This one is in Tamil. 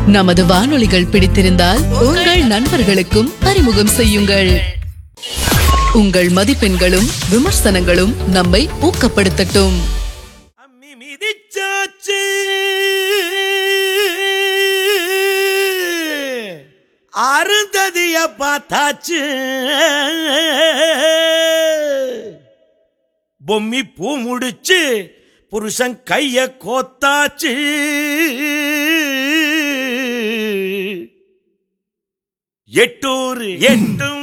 நமது வானொலிகள் பிடித்திருந்தால் உங்கள் நண்பர்களுக்கும் அறிமுகம் செய்யுங்கள் உங்கள் மதிப்பெண்களும் விமர்சனங்களும் நம்மை ஊக்கப்படுத்தட்டும் அம்மி மிதிச்சாச்சு அருந்ததிய பார்த்தாச்சு பொம்மி பூ முடிச்சு புருஷன் கைய கோத்தாச்சு எட்டூர் எட்டும்